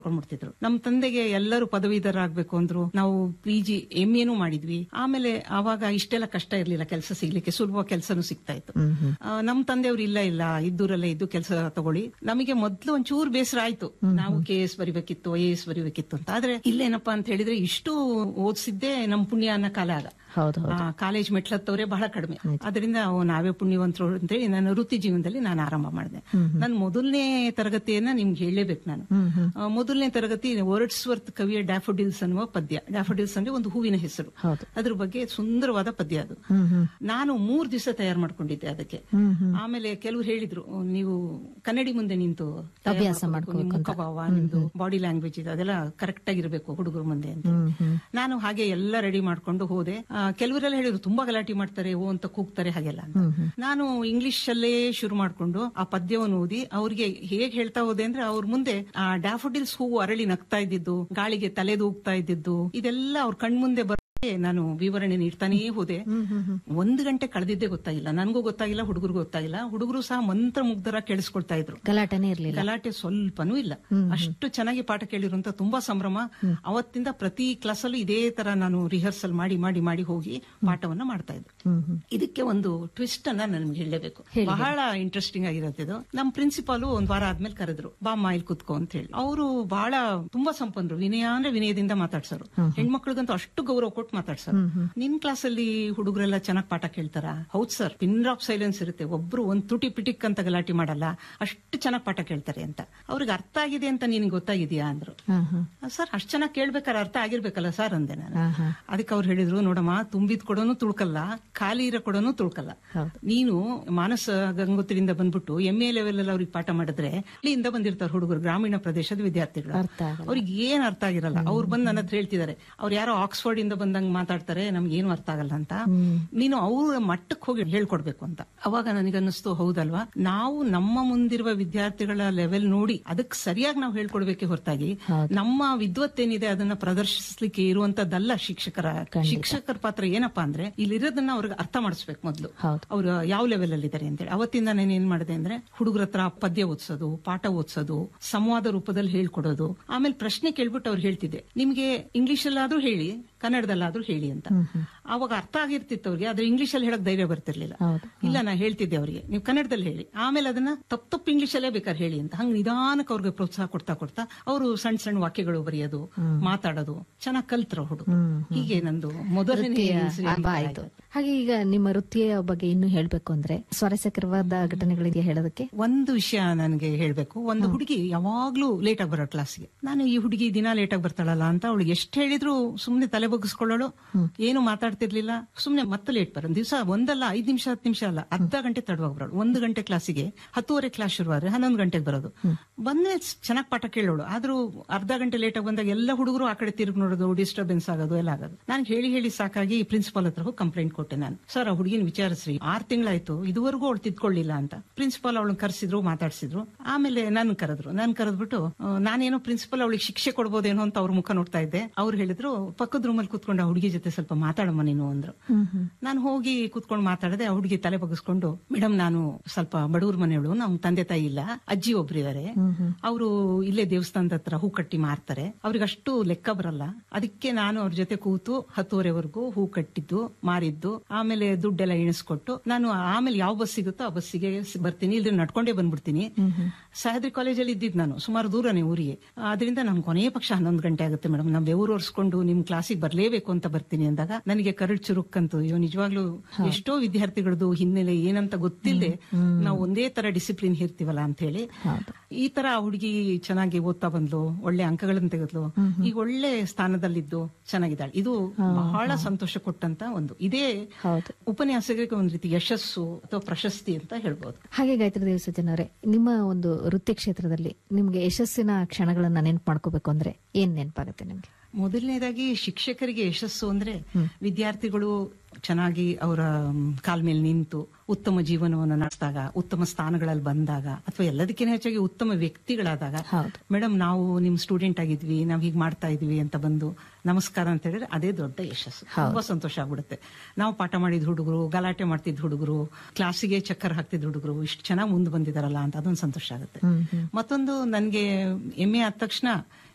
ಕೊಂಡ್ಬಿಡ್ತಿದ್ರು ನಮ್ಮ ತಂದೆಗೆ ಎಲ್ಲರೂ ಪದವೀಧರಾಗಬೇಕು ಅಂದ್ರು ನಾವು ಪಿ ಜಿ ಎಂ ಎನೂ ಮಾಡಿದ್ವಿ ಆಮೇಲೆ ಆವಾಗ ಇಷ್ಟೆಲ್ಲ ಕಷ್ಟ ಇರ್ಲಿಲ್ಲ ಕೆಲಸ ಸಿಗ್ಲಿಕ್ಕೆ ಸುಲಭ ಕೆಲಸನೂ ಸಿಗ್ತಾ ಇತ್ತು ಆ, ನಮ್ ತಂದೆಯವ್ರು ಇಲ್ಲ ಇಲ್ಲ ಇದ್ದೂರಲ್ಲೇ ಇದ್ದು ಕೆಲಸ ತಗೊಳ್ಳಿ ನಮಗೆ ಮೊದ್ಲು ಒಂಚೂರು ಬೇಸರ ಆಯ್ತು ನಾವು ಕೆ ಎಸ್ ಬರಿಬೇಕಿತ್ತು ಐ ಎಸ್ ಬರಿಬೇಕಿತ್ತು ಅಂತ ಆದ್ರೆ ಇಲ್ಲೇನಪ್ಪಾ ಅಂತ ಹೇಳಿದ್ರೆ ಇಷ್ಟು ಓದಿಸಿದ್ದೆ ನಮ್ ಪುಣ್ಯ ಅನ್ನೋ ಕಾಲ ಆಗ ಹೌದು ಆ, ಕಾಲೇಜ್ ಮೆಟ್ಲತ್ತವ್ರೆ ಬಹಳ ಕಡಿಮೆ ಅದರಿಂದ ಅವು ನಾವೇ ಪುಣ್ಯವಂತರು ಅಂತೇಳಿ ನಾನು ವೃತ್ತಿ ಜೀವನದಲ್ಲಿ ನಾನು ಆರಂಭ ಮಾಡಿದೆ ನನ್ನ ಮೊದಲನೇ ತರಗತಿಯನ್ನ ನಿಮ್ಗೆ ಹೇಳಲೇಬೇಕು ನಾನು ಆ, ಮೊದಲನೇ ತರಗತಿ ವರ್ಡ್ಸ್ ವರ್ತ್ ಕವಿಯ ಡ್ಯಾಫೋಡಿಲ್ಸ್ ಅನ್ನುವ ಪದ್ಯ ಡ್ಯಾಫೋಡಿಲ್ಸ್ ಅಂದ್ರೆ ಒಂದು ಹೂವಿನ ಹೆಸರು ಹೌದು. ಅದ್ರ ಬಗ್ಗೆ ಸುಂದರವಾದ ಪದ್ಯ ಅದು ನಾನು ಮೂರ್ ದಿವಸ ತಯಾರು ಮಾಡ್ಕೊಂಡಿದ್ದೆ ಅದಕ್ಕೆ ಆಮೇಲೆ ಕೆಲವರು ಹೇಳಿದ್ರು ನೀವು ಕನ್ನಡಿ ಮುಂದೆ ನಿಂತು ತಯಾರ್ ಅಭ್ಯಾಸ ಮಾಡ್ಕೊಬೇಕು, ನಿಮ್ ಮುಖಭಾವ ನಿಮ್ದು ಬಾಡಿ ಲ್ಯಾಂಗ್ವೇಜ್ ಇದೆ ಅದೆಲ್ಲ ಕರೆಕ್ಟ್ ಆಗಿರ್ಬೇಕು ಹುಡುಗರ ಮುಂದೆ ಅಂತ ನಾನು ಹಾಗೆ ಎಲ್ಲ ರೆಡಿ ಮಾಡ್ಕೊಂಡು ಹೋದೆ ಆ, ಕೆಲವರೆಲ್ಲ ಹೇಳಿದ್ರು ತುಂಬಾ ಗಲಾಟೆ ಮಾಡ್ತಾರೆ ಓ ಅಂತ ಕೂಗ್ತಾರೆ ಹಾಗೆಲ್ಲ ಅಂತ ನಾನು ಇಂಗ್ಲಿಷ್ ಅಲ್ಲೇ ಶುರು ಮಾಡ್ಕೊಂಡು ಆ ಪದ್ಯವನ್ನು ಓದಿ ಅವ್ರಿಗೆ ಹೇಗ್ ಹೇಳ್ತಾ ಹೋದೆ ಅಂದ್ರೆ ಅವ್ರ ಮುಂದೆ ಆ ಡ್ಯಾಫೋಡಿಲ್ಸ್ ಹೂವು ಅರಳಿ ನಗ್ತಾ ಇದ್ದಿದ್ದು ಗಾಳಿಗೆ ತಲೆದೂಗ್ತಾ ಇದ್ದಿದ್ದು ಇದೆಲ್ಲ ಅವ್ರ ಕಣ್ಮುಂದೆ ಬರ್ ನಾನು ವಿವರಣೆ ನೀಡ್ತಾನೇ ಹೋದೆ ಒಂದು ಗಂಟೆ ಕಳೆದಿದ್ದೇ ಗೊತ್ತಾಗಿಲ್ಲ ನನಗೂ ಗೊತ್ತಾಗಿಲ್ಲ ಹುಡುಗರಿಗೂ ಗೊತ್ತಾಗಿಲ್ಲ ಹುಡುಗರು ಸಹ ಮಂತ್ರ ಮುಗ್ಧರ ಕೇಳಿಸ್ಕೊಳ್ತಾ ಇದ್ರು ಗಲಾಟೆನೇ ಇರ್ಲಿಲ್ಲ ಗಲಾಟೆ ಸ್ವಲ್ಪನೂ ಇಲ್ಲ ಅಷ್ಟು ಚೆನ್ನಾಗಿ ಪಾಠ ಕೇಳಿರುವಂತ ತುಂಬಾ ಸಂಭ್ರಮ ಅವತ್ತಿಂದ ಪ್ರತಿ ಕ್ಲಾಸಲ್ಲೂ ಇದೇ ತರ ನಾನು ರಿಹರ್ಸಲ್ ಮಾಡಿ ಮಾಡಿ ಮಾಡಿ ಹೋಗಿ ಪಾಠವನ್ನ ಮಾಡ್ತಾ ಇದ್ದೆ ಇದಕ್ಕೆ ಒಂದು ಟ್ವಿಸ್ಟ್ ಅನ್ನ ನನ್ಗೆ ಹೇಳಲೇಬೇಕು ಬಹಳ ಇಂಟ್ರೆಸ್ಟಿಂಗ್ ಆಗಿರತ್ತೆ ಇದು ನಮ್ ಪ್ರಿನ್ಸಿಪಾಲು ಒಂದ್ ವಾರ ಆದ್ಮೇಲೆ ಕರೆದ್ರು ಬಾಮ್ಮ ಇಲ್ಲಿ ಕುತ್ಕೋ ಅಂತ ಹೇಳಿ ಅವರು ಬಹಳ ತುಂಬಾ ಸಂಪನ್ನರು ವಿನಯ ಅಂದ್ರೆ ವಿನಯದಿಂದ ಮಾತಾಡ್ಸೋರು ಹೆಣ್ಮಕ್ಳಿಗಂತೂ ಅಷ್ಟು ಗೌರವ ಕೊಟ್ಟು ಮಾತಾಡ್ಸೋರು ನಿನ್ ಕ್ಲಾಸಲ್ಲಿ ಹುಡುಗರೆಲ್ಲ ಚೆನ್ನಾಗಿ ಪಾಠ ಕೇಳ್ತಾರ ಹೌದ್ ಸರ್ ಪಿನ್ ಆಫ್ ಸೈಲೆನ್ಸ್ ಇರುತ್ತೆ ಒಬ್ರು ಒಂದ್ ತುಟಿ ಪಿಟಿಕ್ ಅಂತ ಗಲಾಟೆ ಮಾಡಲ್ಲ ಅಷ್ಟು ಚೆನ್ನಾಗಿ ಪಾಠ ಕೇಳ್ತಾರೆ ಅಂತ ಅವ್ರಿಗೆ ಅರ್ಥ ಆಗಿದೆ ಅಂತ ನಿನ್ಗೆ ಗೊತ್ತಾಗಿದ್ಯಾ ಅಂದ್ರು ಹಾ, ಹಾ. ಸರ್ ಅಷ್ಟು ಚೆನ್ನಾಗಿ ಕೇಳ್ಬೇಕಾದ್ರೆ ಅರ್ಥ ಆಗಿರ್ಬೇಕಲ್ಲ ಸರ್ ಅಂದೆ ನಾನು ಹಾ, ಹಾ. ಅದಕ್ಕೆ ಅವ್ರು ಹೇಳಿದ್ರು ನೋಡಮ್ಮ ತುಂಬಿದ್ ಕೊಡೋನು ತುಳ್ಕಲ್ಲ ಖಾಲಿ ಇರೋ ಕೊಡೋನು ತುಳ್ಕಲ್ಲ ಹೌದು. ನೀನು ಮಾನಸ ಗಂಗೋತ್ರಿಯಿಂದ ಬಂದ್ಬಿಟ್ಟು ಎಂ ಎ ಲೆವೆಲ್ ಅಲ್ಲಿ ಅವ್ರಿಗೆ ಪಾಠ ಮಾಡಿದ್ರೆ ಇಲ್ಲಿಂದ ಬಂದಿರ್ತಾರೆ ಹುಡುಗರು ಗ್ರಾಮೀಣ ಪ್ರದೇಶದ ವಿದ್ಯಾರ್ಥಿಗಳು ಅರ್ಥ ಆಗಲ್ಲ. ಅವ್ರಿಗೆ ಏನ್ ಅರ್ಥ ಆಗಿರಲ್ಲ ಅವ್ರು ಬಂದ್ ನನ್ನ ಹತ್ರ ಹೇಳ್ತಿದ್ದಾರೆ ಅವ್ರು ಯಾರೋ ಆಕ್ಸ್ಫರ್ಡ್ ಇಂದ ಬಂದಂಗ್ ಮಾತಾಡ್ತಾರೆ ನಮ್ಗೆ ಏನು ಅರ್ಥ ಆಗಲ್ಲ ಅಂತ ನೀನು ಅವ್ರ ಮಟ್ಟಕ್ಕೆ ಹೋಗಿ ಹೇಳ್ಕೊಡ್ಬೇಕು ಅಂತ ಅವಾಗ ನನಗನ್ನಿಸ್ತು ಹೌದಲ್ವಾ ನಾವು ನಮ್ಮ ಮುಂದಿರುವ ವಿದ್ಯಾರ್ಥಿಗಳ ಲೆವೆಲ್ ನೋಡಿ ಅದಕ್ಕೆ ಸರಿಯಾಗಿ ನಾವು ಹೇಳ್ಕೊಡ್ಬೇಕೆ ಹೊರತಾಗಿ ನಮ್ಮ ವಿದ್ವತ್ತೇನಿದೆ ಅದನ್ನ ಪ್ರದರ್ಶಿಸ್ಲಿಕ್ಕೆ ಇರುವಂತದ್ದಲ್ಲ ಶಿಕ್ಷಕರ ಶಿಕ್ಷಕರ ಪಾತ್ರ ಏನಪ್ಪಾ ಅಂದ್ರೆ ಇಲ್ಲಿರೋದನ್ನ ಅವ್ರಿಗೆ ಅರ್ಥ ಮಾಡಿಸ್ಬೇಕು ಮೊದಲು ಹೌದು. ಅವ್ರು ಯಾವ ಲೆವೆಲ್ ಅಲ್ಲಿ ಇದ್ದಾರೆ ಅಂತೇಳಿ ಅವತ್ತಿಂದ ನಾನು ಏನ್ ಮಾಡಿದೆ ಅಂದ್ರೆ ಹುಡುಗರ ಹತ್ರ ಪದ್ಯ ಓದಿಸೋದು ಪಾಠ ಓದಿಸೋದು ಸಂವಾದ ರೂಪದಲ್ಲಿ ಹೇಳ್ಕೊಡೋದು ಆಮೇಲೆ ಪ್ರಶ್ನೆ ಕೇಳ್ಬಿಟ್ಟು ಅವ್ರು ಹೇಳ್ತಿದ್ದೆ ನಿಮ್ಗೆ ಇಂಗ್ಲಿಷ್ ಅಲ್ಲಾದ್ರೂ ಹೇಳಿ ಕನ್ನಡದಲ್ಲಾದ್ರೂ ಹೇಳಿ ಅಂತ ಅವಾಗ ಅರ್ಥ ಆಗಿರ್ತಿತ್ತು ಅವ್ರಿಗೆ ಆದ್ರೆ ಇಂಗ್ಲಿಷ್ ಅಲ್ಲಿ ಹೇಳಕ್ ಧೈರ್ಯ ಬರ್ತಿರ್ಲಿಲ್ಲ ಹೌದು. ಇಲ್ಲ ನಾ ಹೇಳ್ತಿದ್ದೆ ಅವರಿಗೆ ನೀವು ಕನ್ನಡದಲ್ಲಿ ಹೇಳಿ ಆಮೇಲೆ ಅದನ್ನ ತಪ್ಪು ತಪ್ಪು ಇಂಗ್ಲಿಷ್ ಅಲ್ಲೇ ಬೇಕಾದ್ರೆ ಹೇಳಿ ಅಂತ ಹಂಗ ನಿಧಾನಕ್ಕೆ ಅವ್ರಿಗೆ ಪ್ರೋತ್ಸಾಹ ಕೊಡ್ತಾ ಕೊಡ್ತಾ ಅವರು ಸಣ್ಣ ಸಣ್ಣ ವಾಕ್ಯಗಳು ಬರೆಯೋದು ಮಾತಾಡೋದು ಚೆನ್ನಾಗಿ ಕಲ್ತ್ರ ಹುಡುಗ ಹೀಗೆ ನಂದು ಮೊದಲನೇ ವೃತ್ತಿಯ ಹೆಸರು ಆರಂಭ ಆಯ್ತು ಹಾಗೆ ಈಗ ನಿಮ್ಮ ವೃತ್ತಿಯ ಬಗ್ಗೆ ಇನ್ನು ಹೇಳ್ಬೇಕು ಅಂದ್ರೆ ಸ್ವಾರಸ್ಯಕರವಾದ ಘಟನೆಗಳಿಗೆ ಹೇಳೋದಕ್ಕೆ ಒಂದು ವಿಷಯ ನನಗೆ ಹೇಳ್ಬೇಕು ಒಂದು ಹುಡುಗಿ ಯಾವಾಗ್ಲೂ ಲೇಟ್ ಆಗಿ ಬರೋ ಕ್ಲಾಸ್ಗೆ ನಾನು ಈ ಹುಡುಗಿ ದಿನ ಲೇಟ್ ಆಗಿ ಬರ್ತಾಳಲ್ಲ ಅಂತ ಅವಳಿಗೆ ಎಷ್ಟು ಹೇಳಿದ್ರು ಸುಮ್ನೆ ತಲೆ ಬಗ್ಗಿಸ್ಕೊಳ್ಳೋಳು ಏನು ಮಾತಾಡ್ತಿರ್ಲಿಲ್ಲ ಸುಮ್ನೆ ಮತ್ತೆ ಲೇಟ್ ಬರೋ ದಿವಸ ಒಂದಲ್ಲ ಐದ್ ನಿಮಿಷ ಹತ್ತು ನಿಮಿಷ ಅಲ್ಲ ಅರ್ಧ ಗಂಟೆ ತಡವಾಗಿ ಬರೋಳು ಒಂದು ಗಂಟೆ ಕ್ಲಾಸಿಗೆ ಹತ್ತುವರೆ ಕ್ಲಾಸ್ ಶುರುವಾದ್ರೆ ಹನ್ನೊಂದು ಗಂಟೆಗೆ ಬರೋದು ಬಂದ್ರೆ ಚೆನ್ನಾಗಿ ಪಾಠ ಕೇಳೋಳು ಆದ್ರೂ ಅರ್ಧ ಗಂಟೆ ಲೇಟ್ ಆಗಿ ಬಂದಾಗ ಎಲ್ಲ ಹುಡುಗರು ಆ ಕಡೆ ತಿರುಗಿ ನೋಡೋದು ಡಿಸ್ಟರ್ಬೆನ್ಸ್ ಆಗೋದು ಎಲ್ಲ ಆಗೋದು ನಾನು ಹೇಳಿ ಹೇಳಿ ಸಾಕಾಗಿ ಪ್ರಿನ್ಸಿಪಾಲ್ ಹತ್ರ ಹೋಗಿ ಕಂಪ್ಲೇಂಟ್ ಕೊಟ್ಟೆ ನಾನು ಸರ್ ಆ ಹುಡುಗಿನ ವಿಚಾರಿಸ್ರಿ ಆರ್ ತಿಂಗಳಾಯ್ತು ಇದುವರೆಗೂ ಅವಳು ತಿದ್ಕೊಳ್ಳಿಲ್ಲ ಅಂತ ಪ್ರಿನ್ಸಿಪಾಲ್ ಅವಳನ್ನ ಕರೆಸಿದ್ರು ಮಾತಾಡ್ಸಿದ್ರು ಆಮೇಲೆ ನನ್ ಕರೆದ್ರು ನನ್ ಕರೆದ್ಬಿಟ್ಟು ಆ, ನಾನೇನೋ ಪ್ರಿನ್ಸಿಪಲ್ ಅವಳಿಗೆ ಶಿಕ್ಷೆ ಕೊಡ್ಬೋದೇನೋ ಅಂತ ಅವ್ರ ಮುಖ ನೋಡ್ತಾ ಇದ್ದೆ ಅವ್ರು ಹೇಳಿದ್ರು ಪಕ್ಕದ ರೂಮಲ್ಲಿ ಕುತ್ಕೊಂಡು ಆ ಹುಡುಗಿ ಜೊತೆ ಸ್ವಲ್ಪ ಮಾತಾಡಮ್ಮ ನೀನು ಅಂದ್ರು ನಾನು ಹೋಗಿ ಕುತ್ಕೊಂಡು ಮಾತಾಡದೆ ಆ ಹುಡುಗಿ ತಲೆ ಬಗ್ಗಿಸ್ಕೊಂಡು ಮೇಡಮ್ ನಾನು ಸ್ವಲ್ಪ ಬಡವ್ರ ಮನೆಯವಳು ನಮ್ ತಂದೆ ತಾಯಿ ಇಲ್ಲ ಅಜ್ಜಿ ಒಬ್ರಿದ್ದಾರೆ ಅವರು ಇಲ್ಲೇ ದೇವಸ್ಥಾನದ ಹತ್ರ ಹೂ ಕಟ್ಟಿ ಮಾರ್ತಾರೆ ಅವ್ರಿಗೆ ಅಷ್ಟು ಲೆಕ್ಕ ಬರಲ್ಲ ಅದಕ್ಕೆ ನಾನು ಅವ್ರ ಜೊತೆ ಕೂತು ಹತ್ತುವರೆವರೆಗೂ ಹೂ ಕಟ್ಟಿದ್ದು ಮಾರಿದ್ದು ಆಮೇಲೆ ದುಡ್ಡೆಲ್ಲ ಎಣಿಸ್ಕೊಟ್ಟು ನಾನು ಆಮೇಲೆ ಯಾವ ಬಸ್ ಸಿಗುತ್ತೋ ಆ ಬಸ್ಸಿಗೆ ಸ್- ಬರ್ತೀನಿ ಇಲ್ದ್ರೆ ನಡ್ಕೊಂಡೇ ಬಂದ್ಬಿಡ್ತೀನಿ ಸಹ್ಯಾದ್ರಿ ಕಾಲೇಜಲ್ಲಿ ಇದ್ದಿದ್ದು ನಾನು ಸುಮಾರು ದೂರನೇ ಊರಿಗೆ ಅದರಿಂದ ನಮ್ಗೆ ಕೊನೆಯ ಪಕ್ಷ ಹನ್ನೊಂದು ಗಂಟೆ ಆಗುತ್ತೆ ಮೇಡಮ್ ನಾವು ಬೆವರು ಒರೆಸ್ಕೊಂಡು ನಿಮ್ ಕ್ಲಾಸಿಗೆ ಬರ್ಲೇಬೇಕು ಅಂತ ಬರ್ತೀನಿ ಅಂದಾಗ ನನಗೆ ಕರಡ್ ಚುರುಕ್ಕಂತು ಅಯ್ಯೋ ನಿಜವಾಗ್ಲೂ ಎಷ್ಟೋ ವಿದ್ಯಾರ್ಥಿಗಳದ್ದು ಹಿನ್ನೆಲೆ ಏನಂತ ಗೊತ್ತಿಲ್ಲದೆ ನಾವು ಒಂದೇ ತರ ಡಿಸಿಪ್ಲಿನ್ ಇರ್ತೀವಲ್ಲ ಅಂತ ಹೇಳಿ ಈ ತರ ಆ ಹುಡುಗಿ ಚೆನ್ನಾಗಿ ಓದ್ತಾ ಬಂದ್ಲು ಒಳ್ಳೆ ಅಂಕಗಳನ್ನು ತೆಗೆದ್ಲು ಈಗ ಒಳ್ಳೆ ಸ್ಥಾನದಲ್ಲಿದ್ದು ಚೆನ್ನಾಗಿದ್ದಾಳೆ ಇದು ಬಹಳ ಸಂತೋಷ ಕೊಟ್ಟಂತ ಒಂದು ಇದೇ ಹೌದು ಉಪನ್ಯಾಸಕ್ಕೆ ಒಂದ್ ರೀತಿ ಯಶಸ್ಸು ಅಥವಾ ಪ್ರಶಸ್ತಿ ಅಂತ ಹೇಳ್ಬೋದು ಹಾಗೆ ಗಾಯತ್ರಿ ದೇವ ಸಜ್ಜನವರೇ ನಿಮ್ಮ ಒಂದು ವೃತ್ತಿ ಕ್ಷೇತ್ರದಲ್ಲಿ ನಿಮ್ಗೆ ಯಶಸ್ಸಿನ ಕ್ಷಣಗಳನ್ನ ನೆನ್ಪು ಮಾಡ್ಕೋಬೇಕು ಅಂದ್ರೆ ಏನ್ ನೆನಪಾಗುತ್ತೆ ನಿಮ್ಗೆ ಮೊದಲನೇದಾಗಿ ಶಿಕ್ಷಕರಿಗೆ ಯಶಸ್ಸು ಅಂದ್ರೆ ವಿದ್ಯಾರ್ಥಿಗಳು ಚೆನ್ನಾಗಿ ಅವರ ಕಾಲ್ ಮೇಲೆ ನಿಂತು ಉತ್ತಮ ಜೀವನವನ್ನು ನಡೆಸಿದಾಗ ಉತ್ತಮ ಸ್ಥಾನಗಳಲ್ಲಿ ಬಂದಾಗ ಅಥವಾ ಎಲ್ಲದಕ್ಕಿಂತ ಹೆಚ್ಚಾಗಿ ಉತ್ತಮ ವ್ಯಕ್ತಿಗಳಾದಾಗ ಹೌದು. ಮೇಡಮ್ ನಾವು ನಿಮ್ ಸ್ಟೂಡೆಂಟ್ ಆಗಿದ್ವಿ ನಾವ್ ಹೀಗ್ ಮಾಡ್ತಾ ಇದ್ವಿ ಅಂತ ಬಂದು ನಮಸ್ಕಾರ ಅಂತ ಹೇಳಿದ್ರೆ ಅದೇ ದೊಡ್ಡ ಯಶಸ್ಸು ತುಂಬಾ ಸಂತೋಷ ಆಗ್ಬಿಡುತ್ತೆ ನಾವು ಪಾಠ ಮಾಡಿದ ಹುಡುಗರು ಗಲಾಟೆ ಮಾಡ್ತಿದ್ ಹುಡುಗರು ಕ್ಲಾಸಿಗೆ ಚಕ್ಕರ್ ಹಾಕ್ತಿದ್ ಹುಡುಗರು ಇಷ್ಟು ಚೆನ್ನಾಗಿ ಮುಂದೆ ಬಂದಿದಾರಲ್ಲ ಅಂತ ಅದೊಂದು ಸಂತೋಷ ಆಗುತ್ತೆ ಮತ್ತೊಂದು ನನ್ಗೆ ಎಮ್ಮೆ ಆದ ತಕ್ಷಣ